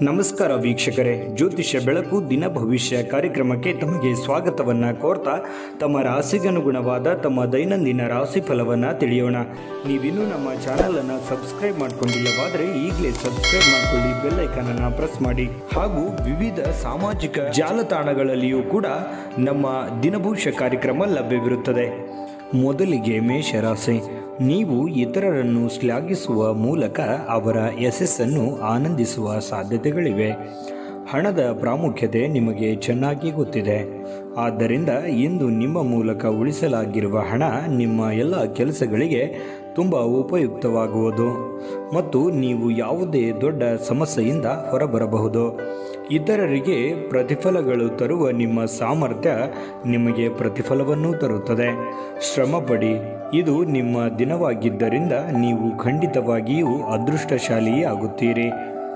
ನಮಸ್ಕಾರ ವೀಕ್ಷಕರೇ ಜ್ಯೋತಿಷ್ಯ ಬೆಳಕು ದಿನ ಭವಿಷ್ಯ ಕಾರ್ಯಕ್ರಮಕ್ಕೆ ತಮಗೆ ಸ್ವಾಗತವನ್ನ ಕೋರ್ತಾ ತಮ್ಮ ರಾಶಿಗನುಗುಣವಾದ ತಮ್ಮ ದೈನಂದಿನ ರಾಶಿ ಫಲವನ್ನ ತಿಳಿಯೋಣ ನೀವಿನ್ನೂ ನಮ್ಮ ಚಾನೆಲ್ ಅನ್ನ ಸಬ್ಸ್ಕ್ರೈಬ್ ಮಾಡ್ಕೊಂಡಿಲ್ಲವಾದರೆ ಈಗಲೇ ಸಬ್ಸ್ಕ್ರೈಬ್ ಮಾಡ್ಕೊಳ್ಳಿ ಬೆಲ್ ಐಕಾನ್ ಅನ್ನ ಪ್ರೆಸ್ ಮಾಡಿ ಹಾಗೂ ವಿವಿಧ ಸಾಮಾಜಿಕ ಜಾಲತಾಣಗಳಲ್ಲಿಯೂ ಕೂಡ ನಮ್ಮ ದಿನಭವಿಷ್ಯ ಕಾರ್ಯಕ್ರಮ ಲಭ್ಯವಿರುತ್ತದೆ ಮೊದಲಿಗೆ ಮೇಷರಾಶಿ ನೀವು ಇತರರನ್ನು ಶ್ಲಾಘಿಸುವ ಮೂಲಕ ಅವರ ಯಶಸ್ಸನ್ನು ಆನಂದಿಸುವ ಸಾಧ್ಯತೆಗಳಿವೆ ಹಣದ ಪ್ರಾಮುಖ್ಯತೆ ನಿಮಗೆ ಚೆನ್ನಾಗಿ ಗೊತ್ತಿದೆ ಆದ್ದರಿಂದ ಇಂದು ನಿಮ್ಮ ಮೂಲಕ ಉಳಿಸಲಾಗಿರುವ ಹಣ ನಿಮ್ಮ ಎಲ್ಲ ಕೆಲಸಗಳಿಗೆ ತುಂಬ ಉಪಯುಕ್ತವಾಗುವುದು ಮತ್ತು ನೀವು ಯಾವುದೇ ದೊಡ್ಡ ಸಮಸ್ಯೆಯಿಂದ ಹೊರಬರಬಹುದು ಇತರರಿಗೆ ಪ್ರತಿಫಲಗಳು ತರುವ ನಿಮ್ಮ ಸಾಮರ್ಥ್ಯ ನಿಮಗೆ ಪ್ರತಿಫಲವನ್ನು ತರುತ್ತದೆ ಶ್ರಮಪಡಿ ಇದು ನಿಮ್ಮ ದಿನವಾಗಿದ್ದರಿಂದ ನೀವು ಖಂಡಿತವಾಗಿಯೂ ಅದೃಷ್ಟಶಾಲಿಯೇ ಆಗುತ್ತೀರಿ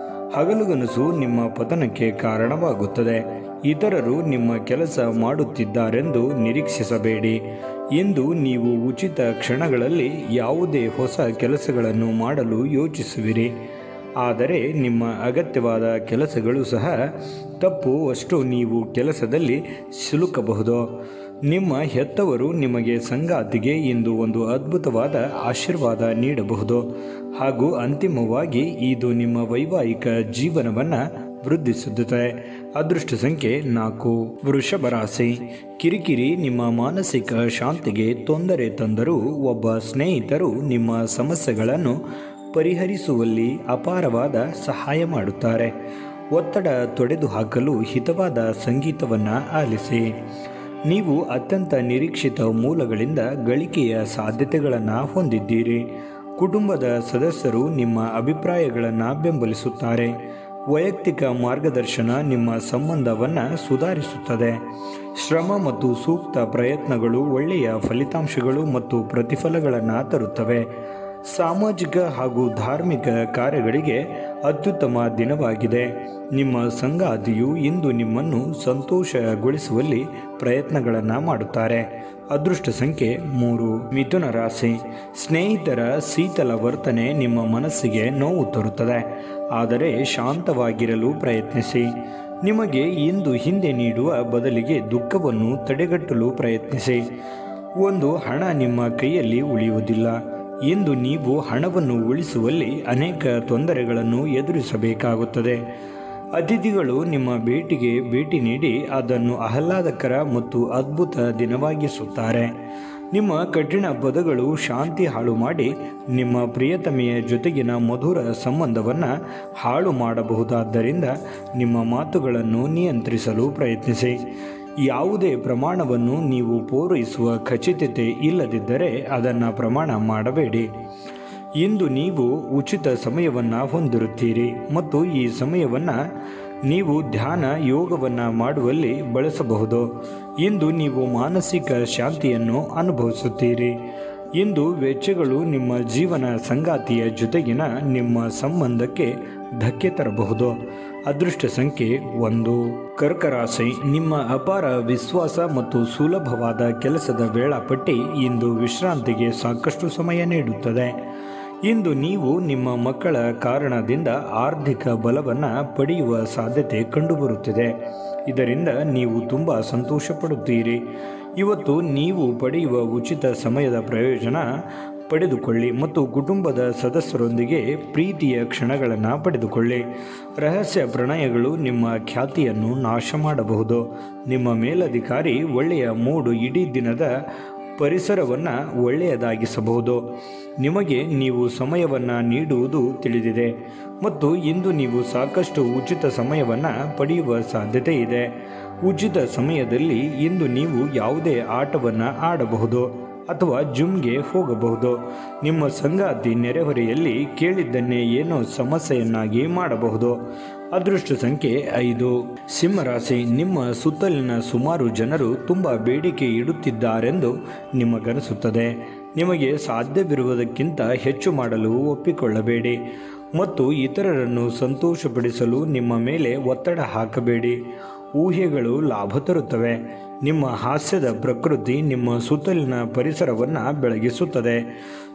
ಹಗಲುಗನಸು ನಿಮ್ಮ ಪತನಕ್ಕೆ ಕಾರಣವಾಗುತ್ತದೆ ಇತರರು ನಿಮ್ಮ ಕೆಲಸ ಮಾಡುತ್ತಿದ್ದಾರೆಂದು ನಿರೀಕ್ಷಿಸಬೇಡಿ ಇಂದು ನೀವು ಉಚಿತ ಕ್ಷಣಗಳಲ್ಲಿ ಯಾವುದೇ ಹೊಸ ಕೆಲಸಗಳನ್ನು ಮಾಡಲು ಯೋಚಿಸುವಿರಿ ಆದರೆ ನಿಮ್ಮ ಅಗತ್ಯವಾದ ಕೆಲಸಗಳು ಸಹ ತಪ್ಪುವಷ್ಟು ನೀವು ಕೆಲಸದಲ್ಲಿ ಸಿಲುಕಬಹುದು ನಿಮ್ಮ ಹೆತ್ತವರು ನಿಮಗೆ ಸಂಗಾತಿಗೆ ಇಂದು ಒಂದು ಅದ್ಭುತವಾದ ಆಶೀರ್ವಾದ ನೀಡಬಹುದು ಹಾಗೂ ಅಂತಿಮವಾಗಿ ಇದು ನಿಮ್ಮ ವೈವಾಹಿಕ ಜೀವನವನ್ನು ವೃದ್ಧಿಸುತ್ತದೆ ಅದೃಷ್ಟ ಸಂಖ್ಯೆ ನಾಲ್ಕು ವೃಷಭ ರಾಶಿ ಕಿರಿಕಿರಿ ನಿಮ್ಮ ಮಾನಸಿಕ ಶಾಂತಿಗೆ ತೊಂದರೆ ತಂದರೂ ಒಬ್ಬ ಸ್ನೇಹಿತರು ನಿಮ್ಮ ಸಮಸ್ಯೆಗಳನ್ನು ಪರಿಹರಿಸುವಲ್ಲಿ ಅಪಾರವಾದ ಸಹಾಯ ಮಾಡುತ್ತಾರೆ ಒತ್ತಡ ತೊಡೆದು ಹಾಕಲು ಹಿತವಾದ ಸಂಗೀತವನ್ನು ಆಲಿಸಿ ನೀವು ಅತ್ಯಂತ ನಿರೀಕ್ಷಿತ ಮೂಲಗಳಿಂದ ಗಳಿಕೆಯ ಸಾಧ್ಯತೆಗಳನ್ನು ಹೊಂದಿದ್ದೀರಿ ಕುಟುಂಬದ ಸದಸ್ಯರು ನಿಮ್ಮ ಅಭಿಪ್ರಾಯಗಳನ್ನು ಬೆಂಬಲಿಸುತ್ತಾರೆ ವೈಯಕ್ತಿಕ ಮಾರ್ಗದರ್ಶನ ನಿಮ್ಮ ಸಂಬಂಧವನ್ನು ಸುಧಾರಿಸುತ್ತದೆ ಶ್ರಮ ಮತ್ತು ಸೂಕ್ತ ಪ್ರಯತ್ನಗಳು ಒಳ್ಳೆಯ ಫಲಿತಾಂಶಗಳು ಮತ್ತು ಪ್ರತಿಫಲಗಳನ್ನು ತರುತ್ತವೆ ಸಾಮಾಜಿಕ ಹಾಗೂ ಧಾರ್ಮಿಕ ಕಾರ್ಯಗಳಿಗೆ ಅತ್ಯುತ್ತಮ ದಿನವಾಗಿದೆ ನಿಮ್ಮ ಸಂಗಾತಿಯು ಇಂದು ನಿಮ್ಮನ್ನು ಸಂತೋಷಗೊಳಿಸುವಲ್ಲಿ ಪ್ರಯತ್ನಗಳನ್ನು ಮಾಡುತ್ತಾರೆ ಅದೃಷ್ಟ ಸಂಖ್ಯೆ ಮೂರು ಮಿಥುನ ರಾಶಿ ಸ್ನೇಹಿತರ ಶೀತಲ ವರ್ತನೆ ನಿಮ್ಮ ಮನಸ್ಸಿಗೆ ನೋವು ತರುತ್ತದೆ ಆದರೆ ಶಾಂತವಾಗಿರಲು ಪ್ರಯತ್ನಿಸಿ ನಿಮಗೆ ಇಂದು ಹಿಂದೆ ನೀಡುವ ಬದಲಿಗೆ ದುಃಖವನ್ನು ತಡೆಗಟ್ಟಲು ಪ್ರಯತ್ನಿಸಿ ಒಂದು ಹಣ ನಿಮ್ಮ ಕೈಯಲ್ಲಿ ಉಳಿಯುವುದಿಲ್ಲ ಇಂದು ನೀವು ಹಣವನ್ನು ಉಳಿಸುವಲ್ಲಿ ಅನೇಕ ತೊಂದರೆಗಳನ್ನು ಎದುರಿಸಬೇಕಾಗುತ್ತದೆ ಅತಿಥಿಗಳು ನಿಮ್ಮ ಭೇಟಿಗೆ ಭೇಟಿ ನೀಡಿ ಅದನ್ನು ಆಹ್ಲಾದಕರ ಮತ್ತು ಅದ್ಭುತ ದಿನವಾಗಿಸುತ್ತಾರೆ ನಿಮ್ಮ ಕಠಿಣ ಪದಗಳು ಶಾಂತಿ ಹಾಳು ಮಾಡಿ ನಿಮ್ಮ ಪ್ರಿಯತಮೆಯ ಜೊತೆಗಿನ ಮಧುರ ಸಂಬಂಧವನ್ನು ಹಾಳು ಮಾಡಬಹುದಾದ್ದರಿಂದ ನಿಮ್ಮ ಮಾತುಗಳನ್ನು ನಿಯಂತ್ರಿಸಲು ಪ್ರಯತ್ನಿಸಿ ಯಾವುದೇ ಪ್ರಮಾಣವನ್ನು ನೀವು ಪೂರೈಸುವ ಖಚಿತತೆ ಇಲ್ಲದಿದ್ದರೆ ಅದನ್ನು ಪ್ರಮಾಣ ಮಾಡಬೇಡಿ ಇಂದು ನೀವು ಉಚಿತ ಸಮಯವನ್ನು ಹೊಂದಿರುತ್ತೀರಿ ಮತ್ತು ಈ ಸಮಯವನ್ನು ನೀವು ಧ್ಯಾನ ಯೋಗವನ್ನು ಮಾಡುವಲ್ಲಿ ಬಳಸಬಹುದು ಇಂದು ನೀವು ಮಾನಸಿಕ ಶಾಂತಿಯನ್ನು ಅನುಭವಿಸುತ್ತೀರಿ ಇಂದು ವೆಚ್ಚಗಳು ನಿಮ್ಮ ಜೀವನ ಸಂಗಾತಿಯ ಜೊತೆಗಿನ ನಿಮ್ಮ ಸಂಬಂಧಕ್ಕೆ ಧಕ್ಕೆ ತರಬಹುದು ಅದೃಷ್ಟ ಸಂಖ್ಯೆ ಒಂದು ಕರ್ಕರಾಶಿ ನಿಮ್ಮ ಅಪಾರ ವಿಶ್ವಾಸ ಮತ್ತು ಸುಲಭವಾದ ಕೆಲಸದ ವೇಳಾಪಟ್ಟಿ ಇಂದು ವಿಶ್ರಾಂತಿಗೆ ಸಾಕಷ್ಟು ಸಮಯ ನೀಡುತ್ತದೆ ಇಂದು ನೀವು ನಿಮ್ಮ ಮಕ್ಕಳ ಕಾರಣದಿಂದ ಆರ್ಥಿಕ ಬಲವನ್ನು ಪಡೆಯುವ ಸಾಧ್ಯತೆ ಕಂಡುಬರುತ್ತಿದೆ ಇದರಿಂದ ನೀವು ತುಂಬ ಸಂತೋಷ ಪಡುತ್ತೀರಿ ಇವತ್ತು ನೀವು ಪಡೆಯುವ ಉಚಿತ ಸಮಯದ ಪ್ರಯೋಜನ ಪಡೆದುಕೊಳ್ಳಿ ಮತ್ತು ಕುಟುಂಬದ ಸದಸ್ಯರೊಂದಿಗೆ ಪ್ರೀತಿಯ ಕ್ಷಣಗಳನ್ನು ಪಡೆದುಕೊಳ್ಳಿ ರಹಸ್ಯ ಪ್ರಣಯಗಳು ನಿಮ್ಮ ಖ್ಯಾತಿಯನ್ನು ನಾಶ ಮಾಡಬಹುದು ನಿಮ್ಮ ಮೇಲಧಿಕಾರಿ ಒಳ್ಳೆಯ ಮೂಡು ಇಡೀ ದಿನದ ಪರಿಸರವನ್ನು ಒಳ್ಳೆಯದಾಗಿಸಬಹುದು ನಿಮಗೆ ನೀವು ಸಮಯವನ್ನು ನೀಡುವುದು ತಿಳಿದಿದೆ ಮತ್ತು ಇಂದು ನೀವು ಸಾಕಷ್ಟು ಉಚಿತ ಸಮಯವನ್ನು ಪಡೆಯುವ ಸಾಧ್ಯತೆ ಇದೆ ಉಚಿತ ಸಮಯದಲ್ಲಿ ಇಂದು ನೀವು ಯಾವುದೇ ಆಟವನ್ನು ಆಡಬಹುದು ಅಥವಾ ಜಿಮ್ಗೆ ಹೋಗಬಹುದು ನಿಮ್ಮ ಸಂಗಾತಿ ನೆರೆಹೊರೆಯಲ್ಲಿ ಕೇಳಿದ್ದನ್ನೇ ಏನೋ ಸಮಸ್ಯೆಯನ್ನಾಗಿ ಮಾಡಬಹುದು ಅದೃಷ್ಟ ಸಂಖ್ಯೆ ಐದು ಸಿಂಹರಾಶಿ ನಿಮ್ಮ ಸುತ್ತಲಿನ ಸುಮಾರು ಜನರು ತುಂಬ ಬೇಡಿಕೆ ಇಡುತ್ತಿದ್ದಾರೆಂದು ನಿಮಗನಿಸುತ್ತದೆ ನಿಮಗೆ ಸಾಧ್ಯವಿರುವುದಕ್ಕಿಂತ ಹೆಚ್ಚು ಮಾಡಲು ಒಪ್ಪಿಕೊಳ್ಳಬೇಡಿ ಮತ್ತು ಇತರರನ್ನು ಸಂತೋಷಪಡಿಸಲು ನಿಮ್ಮ ಮೇಲೆ ಒತ್ತಡ ಹಾಕಬೇಡಿ ಊಹೆಗಳು ಲಾಭ ತರುತ್ತವೆ ನಿಮ್ಮ ಹಾಸ್ಯದ ಪ್ರಕೃತಿ ನಿಮ್ಮ ಸುತ್ತಲಿನ ಪರಿಸರವನ್ನು ಬೆಳಗಿಸುತ್ತದೆ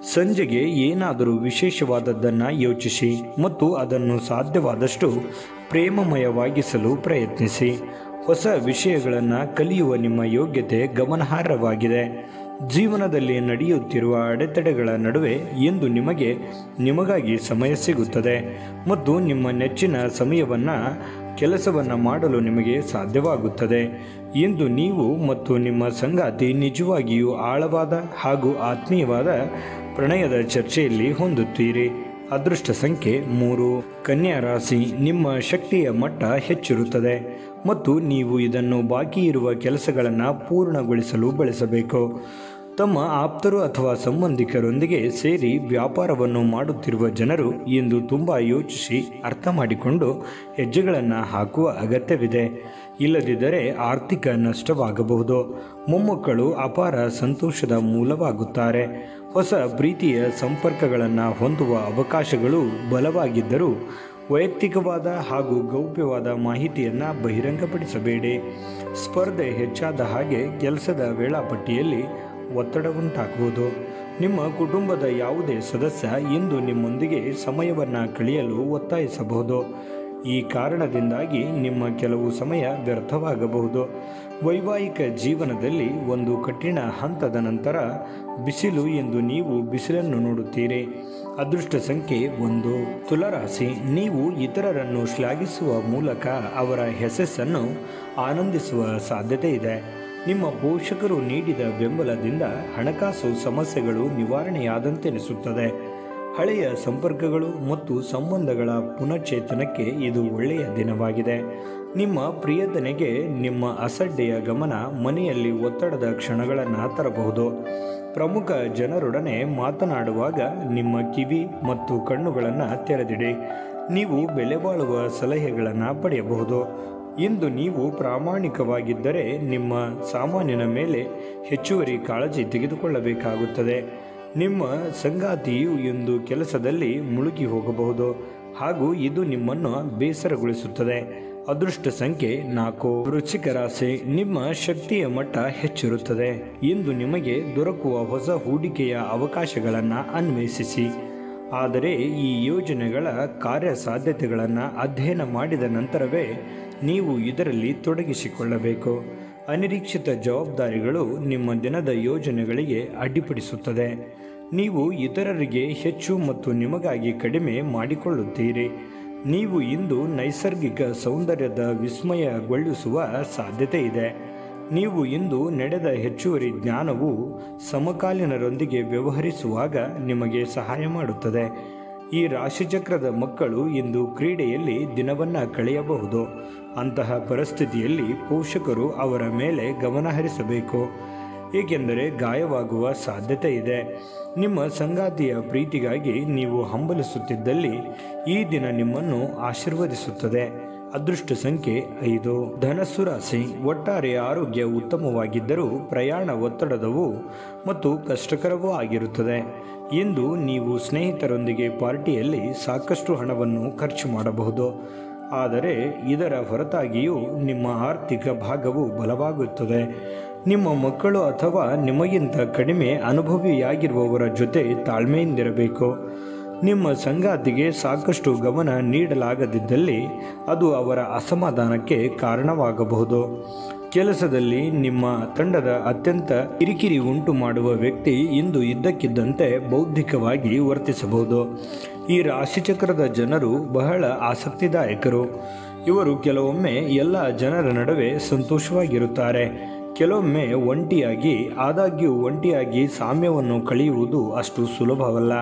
ಸಂಜೆಗೆ ಏನಾದರೂ ವಿಶೇಷವಾದದ್ದನ್ನು ಯೋಚಿಸಿ ಮತ್ತು ಅದನ್ನು ಸಾಧ್ಯವಾದಷ್ಟು ಪ್ರೇಮಮಯವಾಗಿಸಲು ಪ್ರಯತ್ನಿಸಿ ಹೊಸ ವಿಷಯಗಳನ್ನು ಕಲಿಯುವ ನಿಮ್ಮ ಯೋಗ್ಯತೆ ಗಮನಾರ್ಹವಾಗಿದೆ ಜೀವನದಲ್ಲಿ ನಡೆಯುತ್ತಿರುವ ಅಡೆತಡೆಗಳ ನಡುವೆ ಎಂದು ನಿಮಗೆ ನಿಮಗಾಗಿ ಸಮಯ ಸಿಗುತ್ತದೆ ಮತ್ತು ನಿಮ್ಮ ನೆಚ್ಚಿನ ಸಮಯವನ್ನು ಕೆಲಸವನ್ನು ಮಾಡಲು ನಿಮಗೆ ಸಾಧ್ಯವಾಗುತ್ತದೆ ಎಂದು ನೀವು ಮತ್ತು ನಿಮ್ಮ ಸಂಗಾತಿ ನಿಜವಾಗಿಯೂ ಆಳವಾದ ಹಾಗೂ ಆತ್ಮೀಯವಾದ ಪ್ರಣಯದ ಚರ್ಚೆಯಲ್ಲಿ ಹೊಂದುತ್ತೀರಿ ಅದೃಷ್ಟ ಸಂಖ್ಯೆ ಮೂರು ಕನ್ಯಾ ರಾಶಿ ನಿಮ್ಮ ಶಕ್ತಿಯ ಮಟ್ಟ ಹೆಚ್ಚಿರುತ್ತದೆ ಮತ್ತು ನೀವು ಇದನ್ನು ಬಾಕಿ ಇರುವ ಕೆಲಸಗಳನ್ನು ಪೂರ್ಣಗೊಳಿಸಲು ಬಳಸಬೇಕು ತಮ್ಮ ಆಪ್ತರು ಅಥವಾ ಸಂಬಂಧಿಕರೊಂದಿಗೆ ಸೇರಿ ವ್ಯಾಪಾರವನ್ನು ಮಾಡುತ್ತಿರುವ ಜನರು ಎಂದು ತುಂಬ ಯೋಚಿಸಿ ಅರ್ಥ ಮಾಡಿಕೊಂಡು ಹೆಜ್ಜೆಗಳನ್ನು ಹಾಕುವ ಅಗತ್ಯವಿದೆ ಇಲ್ಲದಿದ್ದರೆ ಆರ್ಥಿಕ ನಷ್ಟವಾಗಬಹುದು ಮೊಮ್ಮಕ್ಕಳು ಅಪಾರ ಸಂತೋಷದ ಮೂಲವಾಗುತ್ತಾರೆ ಹೊಸ ಪ್ರೀತಿಯ ಸಂಪರ್ಕಗಳನ್ನು ಹೊಂದುವ ಅವಕಾಶಗಳು ಬಲವಾಗಿದ್ದರೂ ವೈಯಕ್ತಿಕವಾದ ಹಾಗೂ ಗೌಪ್ಯವಾದ ಮಾಹಿತಿಯನ್ನು ಬಹಿರಂಗಪಡಿಸಬೇಡಿ ಸ್ಪರ್ಧೆ ಹೆಚ್ಚಾದ ಹಾಗೆ ಕೆಲಸದ ವೇಳಾಪಟ್ಟಿಯಲ್ಲಿ ಒತ್ತಡ ಉಂಟಾಗುವುದು ನಿಮ್ಮ ಕುಟುಂಬದ ಯಾವುದೇ ಸದಸ್ಯ ಇಂದು ನಿಮ್ಮೊಂದಿಗೆ ಸಮಯವನ್ನು ಕಳೆಯಲು ಒತ್ತಾಯಿಸಬಹುದು ಈ ಕಾರಣದಿಂದಾಗಿ ನಿಮ್ಮ ಕೆಲವು ಸಮಯ ವ್ಯರ್ಥವಾಗಬಹುದು ವೈವಾಹಿಕ ಜೀವನದಲ್ಲಿ ಒಂದು ಕಠಿಣ ಹಂತದ ನಂತರ ಬಿಸಿಲು ಎಂದು ನೀವು ಬಿಸಿಲನ್ನು ನೋಡುತ್ತೀರಿ ಅದೃಷ್ಟ ಸಂಖ್ಯೆ ಒಂದು ತುಲರಾಶಿ ನೀವು ಇತರರನ್ನು ಶ್ಲಾಘಿಸುವ ಮೂಲಕ ಅವರ ಯಶಸ್ಸನ್ನು ಆನಂದಿಸುವ ಸಾಧ್ಯತೆ ಇದೆ ನಿಮ್ಮ ಪೋಷಕರು ನೀಡಿದ ಬೆಂಬಲದಿಂದ ಹಣಕಾಸು ಸಮಸ್ಯೆಗಳು ನಿವಾರಣೆಯಾದಂತೆನಿಸುತ್ತದೆ ಹಳೆಯ ಸಂಪರ್ಕಗಳು ಮತ್ತು ಸಂಬಂಧಗಳ ಪುನಶ್ಚೇತನಕ್ಕೆ ಇದು ಒಳ್ಳೆಯ ದಿನವಾಗಿದೆ ನಿಮ್ಮ ಪ್ರಿಯತನೆಗೆ ನಿಮ್ಮ ಅಸಡ್ಡೆಯ ಗಮನ ಮನೆಯಲ್ಲಿ ಒತ್ತಡದ ಕ್ಷಣಗಳನ್ನು ತರಬಹುದು ಪ್ರಮುಖ ಜನರೊಡನೆ ಮಾತನಾಡುವಾಗ ನಿಮ್ಮ ಕಿವಿ ಮತ್ತು ಕಣ್ಣುಗಳನ್ನು ತೆರೆದಿಡಿ ನೀವು ಬೆಲೆಬಾಳುವ ಸಲಹೆಗಳನ್ನು ಪಡೆಯಬಹುದು ಇಂದು ನೀವು ಪ್ರಾಮಾಣಿಕವಾಗಿದ್ದರೆ ನಿಮ್ಮ ಸಾಮಾನಿನ ಮೇಲೆ ಹೆಚ್ಚುವರಿ ಕಾಳಜಿ ತೆಗೆದುಕೊಳ್ಳಬೇಕಾಗುತ್ತದೆ ನಿಮ್ಮ ಸಂಗಾತಿಯು ಇಂದು ಕೆಲಸದಲ್ಲಿ ಮುಳುಗಿ ಹೋಗಬಹುದು ಹಾಗೂ ಇದು ನಿಮ್ಮನ್ನು ಬೇಸರಗೊಳಿಸುತ್ತದೆ ಅದೃಷ್ಟ ಸಂಖ್ಯೆ ನಾಲ್ಕು ವೃಶ್ಚಿಕ ರಾಶಿ ನಿಮ್ಮ ಶಕ್ತಿಯ ಮಟ್ಟ ಹೆಚ್ಚಿರುತ್ತದೆ ಇಂದು ನಿಮಗೆ ದೊರಕುವ ಹೊಸ ಹೂಡಿಕೆಯ ಅವಕಾಶಗಳನ್ನು ಅನ್ವೇಷಿಸಿ ಆದರೆ ಈ ಯೋಜನೆಗಳ ಕಾರ್ಯಸಾಧ್ಯತೆಗಳನ್ನು ಅಧ್ಯಯನ ಮಾಡಿದ ನಂತರವೇ ನೀವು ಇದರಲ್ಲಿ ತೊಡಗಿಸಿಕೊಳ್ಳಬೇಕು ಅನಿರೀಕ್ಷಿತ ಜವಾಬ್ದಾರಿಗಳು ನಿಮ್ಮ ದಿನದ ಯೋಜನೆಗಳಿಗೆ ಅಡ್ಡಿಪಡಿಸುತ್ತದೆ ನೀವು ಇತರರಿಗೆ ಹೆಚ್ಚು ಮತ್ತು ನಿಮಗಾಗಿ ಕಡಿಮೆ ಮಾಡಿಕೊಳ್ಳುತ್ತೀರಿ ನೀವು ಇಂದು ನೈಸರ್ಗಿಕ ಸೌಂದರ್ಯದ ವಿಸ್ಮಯಗೊಳಿಸುವ ಸಾಧ್ಯತೆ ಇದೆ ನೀವು ಇಂದು ನಡೆದ ಹೆಚ್ಚುವರಿ ಜ್ಞಾನವು ಸಮಕಾಲೀನರೊಂದಿಗೆ ವ್ಯವಹರಿಸುವಾಗ ನಿಮಗೆ ಸಹಾಯ ಮಾಡುತ್ತದೆ ಈ ರಾಶಿಚಕ್ರದ ಮಕ್ಕಳು ಇಂದು ಕ್ರೀಡೆಯಲ್ಲಿ ದಿನವನ್ನು ಕಳೆಯಬಹುದು ಅಂತಹ ಪರಿಸ್ಥಿತಿಯಲ್ಲಿ ಪೋಷಕರು ಅವರ ಮೇಲೆ ಗಮನ ಹರಿಸಬೇಕು ಏಕೆಂದರೆ ಗಾಯವಾಗುವ ಸಾಧ್ಯತೆ ಇದೆ ನಿಮ್ಮ ಸಂಗಾತಿಯ ಪ್ರೀತಿಗಾಗಿ ನೀವು ಹಂಬಲಿಸುತ್ತಿದ್ದಲ್ಲಿ ಈ ದಿನ ನಿಮ್ಮನ್ನು ಆಶೀರ್ವದಿಸುತ್ತದೆ ಅದೃಷ್ಟ ಸಂಖ್ಯೆ ಐದು ಧನಸ್ಸು ರಾಶಿ ಒಟ್ಟಾರೆ ಆರೋಗ್ಯ ಉತ್ತಮವಾಗಿದ್ದರೂ ಪ್ರಯಾಣ ಒತ್ತಡದವು ಮತ್ತು ಕಷ್ಟಕರವೂ ಆಗಿರುತ್ತದೆ ಇಂದು ನೀವು ಸ್ನೇಹಿತರೊಂದಿಗೆ ಪಾರ್ಟಿಯಲ್ಲಿ ಸಾಕಷ್ಟು ಹಣವನ್ನು ಖರ್ಚು ಮಾಡಬಹುದು ಆದರೆ ಇದರ ಹೊರತಾಗಿಯೂ ನಿಮ್ಮ ಆರ್ಥಿಕ ಭಾಗವು ಬಲವಾಗುತ್ತದೆ ನಿಮ್ಮ ಮಕ್ಕಳು ಅಥವಾ ನಿಮಗಿಂತ ಕಡಿಮೆ ಅನುಭವಿಯಾಗಿರುವವರ ಜೊತೆ ತಾಳ್ಮೆಯಿಂದಿರಬೇಕು ನಿಮ್ಮ ಸಂಗಾತಿಗೆ ಸಾಕಷ್ಟು ಗಮನ ನೀಡಲಾಗದಿದ್ದಲ್ಲಿ ಅದು ಅವರ ಅಸಮಾಧಾನಕ್ಕೆ ಕಾರಣವಾಗಬಹುದು ಕೆಲಸದಲ್ಲಿ ನಿಮ್ಮ ತಂಡದ ಅತ್ಯಂತ ಕಿರಿಕಿರಿ ಉಂಟು ಮಾಡುವ ವ್ಯಕ್ತಿ ಇಂದು ಇದ್ದಕ್ಕಿದ್ದಂತೆ ಬೌದ್ಧಿಕವಾಗಿ ವರ್ತಿಸಬಹುದು ಈ ರಾಶಿಚಕ್ರದ ಜನರು ಬಹಳ ಆಸಕ್ತಿದಾಯಕರು ಇವರು ಕೆಲವೊಮ್ಮೆ ಎಲ್ಲ ಜನರ ನಡುವೆ ಸಂತೋಷವಾಗಿರುತ್ತಾರೆ ಕೆಲವೊಮ್ಮೆ ಒಂಟಿಯಾಗಿ ಆದಾಗ್ಯೂ ಒಂಟಿಯಾಗಿ ಸಾಮ್ಯವನ್ನು ಕಳೆಯುವುದು ಅಷ್ಟು ಸುಲಭವಲ್ಲ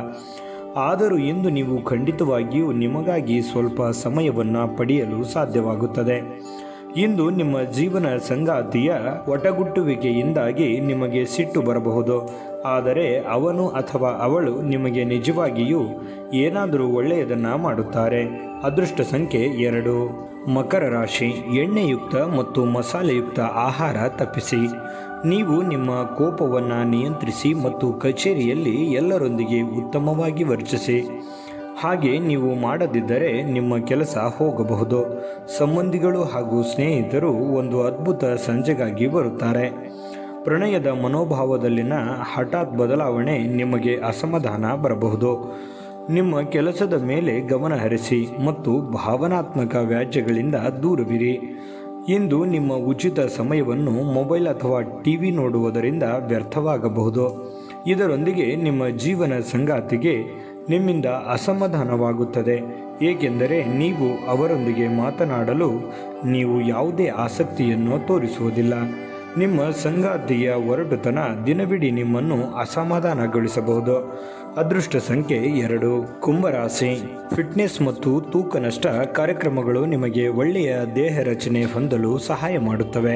ಆದರೂ ಇಂದು ನೀವು ಖಂಡಿತವಾಗಿಯೂ ನಿಮಗಾಗಿ ಸ್ವಲ್ಪ ಸಮಯವನ್ನು ಪಡೆಯಲು ಸಾಧ್ಯವಾಗುತ್ತದೆ ಇಂದು ನಿಮ್ಮ ಜೀವನ ಸಂಗಾತಿಯ ಒಟಗುಟ್ಟುವಿಕೆಯಿಂದಾಗಿ ನಿಮಗೆ ಸಿಟ್ಟು ಬರಬಹುದು ಆದರೆ ಅವನು ಅಥವಾ ಅವಳು ನಿಮಗೆ ನಿಜವಾಗಿಯೂ ಏನಾದರೂ ಒಳ್ಳೆಯದನ್ನು ಮಾಡುತ್ತಾರೆ ಅದೃಷ್ಟ ಸಂಖ್ಯೆ ಎರಡು ಮಕರ ರಾಶಿ ಎಣ್ಣೆಯುಕ್ತ ಮತ್ತು ಮಸಾಲೆಯುಕ್ತ ಆಹಾರ ತಪ್ಪಿಸಿ ನೀವು ನಿಮ್ಮ ಕೋಪವನ್ನು ನಿಯಂತ್ರಿಸಿ ಮತ್ತು ಕಚೇರಿಯಲ್ಲಿ ಎಲ್ಲರೊಂದಿಗೆ ಉತ್ತಮವಾಗಿ ವರ್ತಿಸಿ ಹಾಗೆ ನೀವು ಮಾಡದಿದ್ದರೆ ನಿಮ್ಮ ಕೆಲಸ ಹೋಗಬಹುದು ಸಂಬಂಧಿಗಳು ಹಾಗೂ ಸ್ನೇಹಿತರು ಒಂದು ಅದ್ಭುತ ಸಂಜೆಗಾಗಿ ಬರುತ್ತಾರೆ ಪ್ರಣಯದ ಮನೋಭಾವದಲ್ಲಿನ ಹಠಾತ್ ಬದಲಾವಣೆ ನಿಮಗೆ ಅಸಮಾಧಾನ ಬರಬಹುದು ನಿಮ್ಮ ಕೆಲಸದ ಮೇಲೆ ಗಮನ ಹರಿಸಿ ಮತ್ತು ಭಾವನಾತ್ಮಕ ವ್ಯಾಜ್ಯಗಳಿಂದ ದೂರವಿರಿ ಇಂದು ನಿಮ್ಮ ಉಚಿತ ಸಮಯವನ್ನು ಮೊಬೈಲ್ ಅಥವಾ ಟಿವಿ ನೋಡುವುದರಿಂದ ವ್ಯರ್ಥವಾಗಬಹುದು ಇದರೊಂದಿಗೆ ನಿಮ್ಮ ಜೀವನ ಸಂಗಾತಿಗೆ ನಿಮ್ಮಿಂದ ಅಸಮಾಧಾನವಾಗುತ್ತದೆ ಏಕೆಂದರೆ ನೀವು ಅವರೊಂದಿಗೆ ಮಾತನಾಡಲು ನೀವು ಯಾವುದೇ ಆಸಕ್ತಿಯನ್ನು ತೋರಿಸುವುದಿಲ್ಲ ನಿಮ್ಮ ಸಂಗಾತಿಯ ಒರಟುತನ ದಿನವಿಡೀ ನಿಮ್ಮನ್ನು ಅಸಮಾಧಾನಗೊಳಿಸಬಹುದು ಅದೃಷ್ಟ ಸಂಖ್ಯೆ ಎರಡು ಕುಂಭರಾಶಿ ಫಿಟ್ನೆಸ್ ಮತ್ತು ತೂಕ ನಷ್ಟ ಕಾರ್ಯಕ್ರಮಗಳು ನಿಮಗೆ ಒಳ್ಳೆಯ ದೇಹ ರಚನೆ ಹೊಂದಲು ಸಹಾಯ ಮಾಡುತ್ತವೆ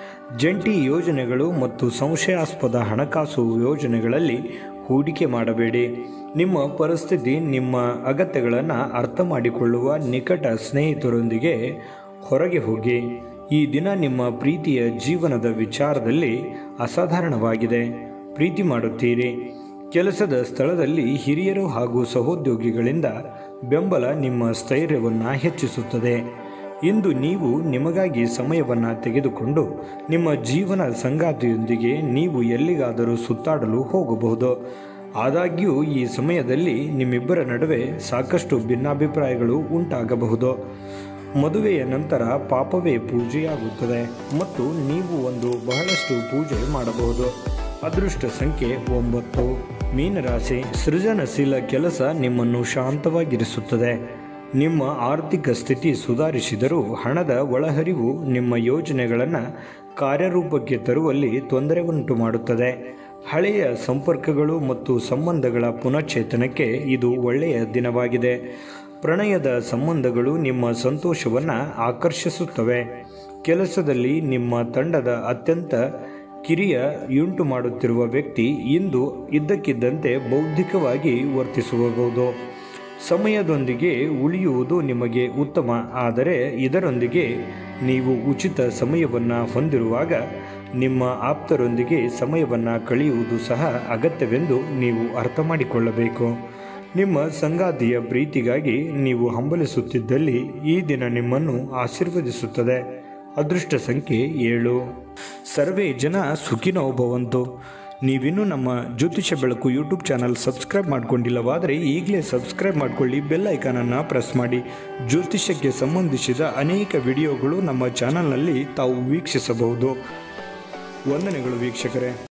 ಜಂಟಿ ಯೋಜನೆಗಳು ಮತ್ತು ಸಂಶಯಾಸ್ಪದ ಹಣಕಾಸು ಯೋಜನೆಗಳಲ್ಲಿ ಹೂಡಿಕೆ ಮಾಡಬೇಡಿ ನಿಮ್ಮ ಪರಿಸ್ಥಿತಿ ನಿಮ್ಮ ಅಗತ್ಯಗಳನ್ನು ಅರ್ಥ ಮಾಡಿಕೊಳ್ಳುವ ನಿಕಟ ಸ್ನೇಹಿತರೊಂದಿಗೆ ಹೊರಗೆ ಹೋಗಿ ಈ ದಿನ ನಿಮ್ಮ ಪ್ರೀತಿಯ ಜೀವನದ ವಿಚಾರದಲ್ಲಿ ಅಸಾಧಾರಣವಾಗಿದೆ ಪ್ರೀತಿ ಮಾಡುತ್ತೀರಿ ಕೆಲಸದ ಸ್ಥಳದಲ್ಲಿ ಹಿರಿಯರು ಹಾಗೂ ಸಹೋದ್ಯೋಗಿಗಳಿಂದ ಬೆಂಬಲ ನಿಮ್ಮ ಸ್ಥೈರ್ಯವನ್ನು ಹೆಚ್ಚಿಸುತ್ತದೆ ಇಂದು ನೀವು ನಿಮಗಾಗಿ ಸಮಯವನ್ನು ತೆಗೆದುಕೊಂಡು ನಿಮ್ಮ ಜೀವನ ಸಂಗಾತಿಯೊಂದಿಗೆ ನೀವು ಎಲ್ಲಿಗಾದರೂ ಸುತ್ತಾಡಲು ಹೋಗಬಹುದು ಆದಾಗ್ಯೂ ಈ ಸಮಯದಲ್ಲಿ ನಿಮ್ಮಿಬ್ಬರ ನಡುವೆ ಸಾಕಷ್ಟು ಭಿನ್ನಾಭಿಪ್ರಾಯಗಳು ಉಂಟಾಗಬಹುದು ಮದುವೆಯ ನಂತರ ಪಾಪವೇ ಪೂಜೆಯಾಗುತ್ತದೆ ಮತ್ತು ನೀವು ಒಂದು ಬಹಳಷ್ಟು ಪೂಜೆ ಮಾಡಬಹುದು ಅದೃಷ್ಟ ಸಂಖ್ಯೆ ಒಂಬತ್ತು ಮೀನರಾಶಿ ಸೃಜನಶೀಲ ಕೆಲಸ ನಿಮ್ಮನ್ನು ಶಾಂತವಾಗಿರಿಸುತ್ತದೆ ನಿಮ್ಮ ಆರ್ಥಿಕ ಸ್ಥಿತಿ ಸುಧಾರಿಸಿದರೂ ಹಣದ ಒಳಹರಿವು ನಿಮ್ಮ ಯೋಜನೆಗಳನ್ನು ಕಾರ್ಯರೂಪಕ್ಕೆ ತರುವಲ್ಲಿ ತೊಂದರೆ ಉಂಟು ಮಾಡುತ್ತದೆ ಹಳೆಯ ಸಂಪರ್ಕಗಳು ಮತ್ತು ಸಂಬಂಧಗಳ ಪುನಶ್ಚೇತನಕ್ಕೆ ಇದು ಒಳ್ಳೆಯ ದಿನವಾಗಿದೆ ಪ್ರಣಯದ ಸಂಬಂಧಗಳು ನಿಮ್ಮ ಸಂತೋಷವನ್ನು ಆಕರ್ಷಿಸುತ್ತವೆ ಕೆಲಸದಲ್ಲಿ ನಿಮ್ಮ ತಂಡದ ಅತ್ಯಂತ ಕಿರಿಯ ಯುಂಟು ಮಾಡುತ್ತಿರುವ ವ್ಯಕ್ತಿ ಇಂದು ಇದ್ದಕ್ಕಿದ್ದಂತೆ ಬೌದ್ಧಿಕವಾಗಿ ವರ್ತಿಸಬಹುದು ಸಮಯದೊಂದಿಗೆ ಉಳಿಯುವುದು ನಿಮಗೆ ಉತ್ತಮ ಆದರೆ ಇದರೊಂದಿಗೆ ನೀವು ಉಚಿತ ಸಮಯವನ್ನು ಹೊಂದಿರುವಾಗ ನಿಮ್ಮ ಆಪ್ತರೊಂದಿಗೆ ಸಮಯವನ್ನು ಕಳೆಯುವುದು ಸಹ ಅಗತ್ಯವೆಂದು ನೀವು ಅರ್ಥ ಮಾಡಿಕೊಳ್ಳಬೇಕು ನಿಮ್ಮ ಸಂಗಾತಿಯ ಪ್ರೀತಿಗಾಗಿ ನೀವು ಹಂಬಲಿಸುತ್ತಿದ್ದಲ್ಲಿ ಈ ದಿನ ನಿಮ್ಮನ್ನು ಆಶೀರ್ವದಿಸುತ್ತದೆ ಅದೃಷ್ಟ ಸಂಖ್ಯೆ ಏಳು ಸರ್ವೇ ಜನ ಸುಖಿನೋ ಭವಂತು ನೀವಿನ್ನೂ ನಮ್ಮ ಜ್ಯೋತಿಷ ಬೆಳಕು ಯೂಟ್ಯೂಬ್ ಚಾನಲ್ ಸಬ್ಸ್ಕ್ರೈಬ್ ಮಾಡ್ಕೊಂಡಿಲ್ಲವಾದರೆ ಈಗಲೇ ಸಬ್ಸ್ಕ್ರೈಬ್ ಮಾಡಿಕೊಳ್ಳಿ ಬೆಲ್ ಐಕಾನನ್ನು ಪ್ರೆಸ್ ಮಾಡಿ ಜ್ಯೋತಿಷ್ಯಕ್ಕೆ ಸಂಬಂಧಿಸಿದ ಅನೇಕ ವಿಡಿಯೋಗಳು ನಮ್ಮ ಚಾನಲ್ನಲ್ಲಿ ತಾವು ವೀಕ್ಷಿಸಬಹುದು ವಂದನೆಗಳು ವೀಕ್ಷಕರೇ